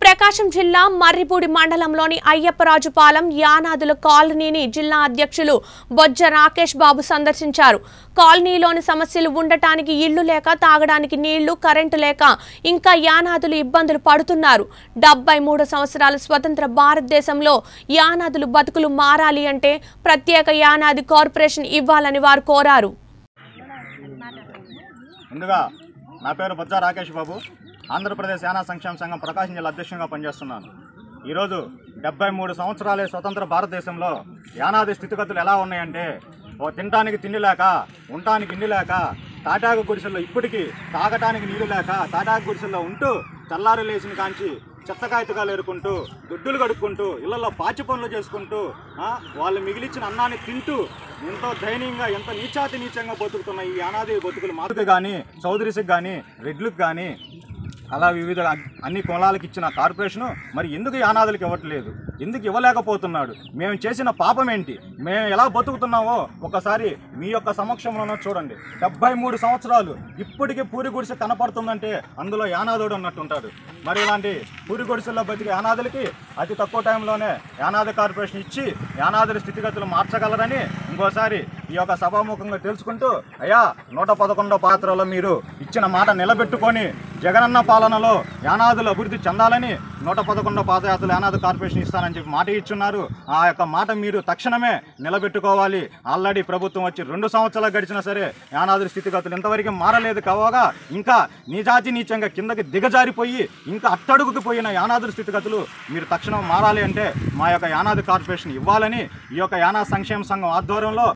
ప్రకాశం జిల్లా మర్రిపూడి మండలంలోని అయ్యప్పరాజుపాలెం యానాదుల కాలనీని జిల్లా అధ్యక్షులు బొజ్జ రాకేష్ బాబు సందర్శించారు కాలనీలోని సమస్యలు ఉండటానికి ఇళ్లు లేక తాగడానికి నీళ్లు కరెంటు లేక ఇంకా యానాదులు ఇబ్బందులు పడుతున్నారు డెబ్బై మూడు సంవత్సరాల స్వతంత్ర భారతదేశంలో యానాదులు బతుకులు మారాలి అంటే ప్రత్యేక యానాది కార్పొరేషన్ ఇవ్వాలని వారు కోరారు ముందుగా నా పేరు బొజ్జా రాకేష్ బాబు ఆంధ్రప్రదేశ్ యానా సంక్షేమ సంఘం ప్రకాశం జిల్లా అధ్యక్షునిగా పనిచేస్తున్నాను ఈరోజు డెబ్బై మూడు సంవత్సరాలే స్వతంత్ర భారతదేశంలో యానాది స్థితిగతులు ఎలా ఉన్నాయంటే ఓ తినటానికి తిండి లేక ఉండటానికి ఇండి లేక తాటాకు గుడిసెల్లో ఇప్పటికీ తాగటానికి నీళ్లు లేక తాటాకు గుడిసెల్లో ఉంటూ తెల్లారి లేచిన కాంచి చెత్తకాయతకాలు ఏరుకుంటూ దుడ్డులు కడుక్కుంటూ ఇళ్లలో పాచి పనులు చేసుకుంటూ ఆ, వాళ్ళు మిగిలిచ్చిన అన్నాన్ని తింటూ ఎంతో దయనీయంగా ఎంత నీచాతి నీచంగా బతుకుతున్న ఈ అనాది బతుకులు మాకు కానీ చౌదరిసికి కానీ రెడ్లకు కానీ అలా వివిధ అన్ని కులాలకు ఇచ్చిన కార్పొరేషను మరి ఎందుకు ఈ అనాథులకు ఇవ్వట్లేదు ఎందుకు ఇవ్వలేకపోతున్నాడు మేము చేసిన పాపం ఏంటి మేము ఎలా బతుకుతున్నామో ఒకసారి మీ యొక్క సమక్షంలోనో చూడండి డెబ్బై మూడు సంవత్సరాలు ఇప్పటికీ పూరి గుడిసె కనపడుతుందంటే అందులో యానాదుడు ఉన్నట్టుంటాడు మరి ఇలాంటి పూరి గుడిసెల్లో బతికే యానాదులకి అతి తక్కువ టైంలోనే యానాది కార్పొరేషన్ ఇచ్చి యానాదుల స్థితిగతులు మార్చగలరని ఇంకోసారి ఈ యొక్క సభాముఖంగా తెలుసుకుంటూ అయ్యా నూట పదకొండో పాత్రలో మీరు ఇచ్చిన మాట నిలబెట్టుకొని జగనన్న పాలనలో యానాదులు అభివృద్ధి చెందాలని నూట పదకొండో పాదయాత్రలు యానాది కార్పొరేషన్ ఇస్తానని చెప్పి మాట ఇచ్చున్నారు ఆ యొక్క మాట మీరు తక్షణమే నిలబెట్టుకోవాలి ఆల్రెడీ ప్రభుత్వం వచ్చి రెండు సంవత్సరాలు గడిచినా సరే యానాదుల స్థితిగతులు ఇంతవరకు మారలేదు కావగా ఇంకా నీజాతి నీచంగా కిందకి దిగజారిపోయి ఇంకా అట్టడుగుకు పోయిన యానాదుల స్థితిగతులు మీరు తక్షణం మారాలి అంటే మా యొక్క యానాది కార్పొరేషన్ ఇవ్వాలని ఈ యొక్క యానా సంక్షేమ సంఘం ఆధ్వర్యంలో